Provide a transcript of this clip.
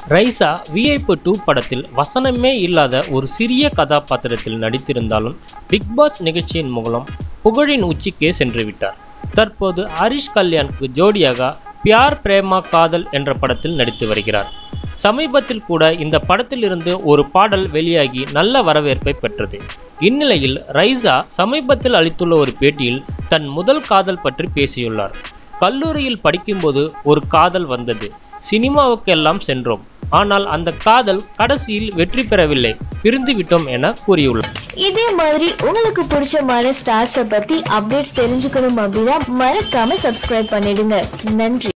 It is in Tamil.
ரைசா விஐபி டூ படத்தில் வசனமே இல்லாத ஒரு சிறிய கதாபாத்திரத்தில் நடித்திருந்தாலும் பிக் பாஸ் நிகழ்ச்சியின் மூலம் புகழின் உச்சிக்கே சென்று விட்டார் தற்போது ஹரிஷ் கல்யாணுக்கு ஜோடியாக பியார் பிரேமா காதல் என்ற படத்தில் நடித்து வருகிறார் சமீபத்தில் கூட இந்த படத்திலிருந்து ஒரு பாடல் வெளியாகி நல்ல வரவேற்பை பெற்றது இந்நிலையில் ரைசா சமீபத்தில் அளித்துள்ள ஒரு பேட்டியில் தன் முதல் காதல் பற்றி பேசியுள்ளார் கல்லூரியில் படிக்கும்போது ஒரு காதல் வந்தது சினிமாவுக்கெல்லாம் சென்றோம் ஆனால் அந்த காதல் கடைசியில் வெற்றி பெறவில்லை பிரிந்து விட்டோம் என கூறியுள்ளார் இதே மாதிரி உங்களுக்கு பிடிச்சமான ஸ்டார்ஸை பத்தி அப்டேட்ஸ் தெரிஞ்சுக்கணும் அப்படின்னா மறக்காம சப்ஸ்கிரைப் பண்ணிடுங்க நன்றி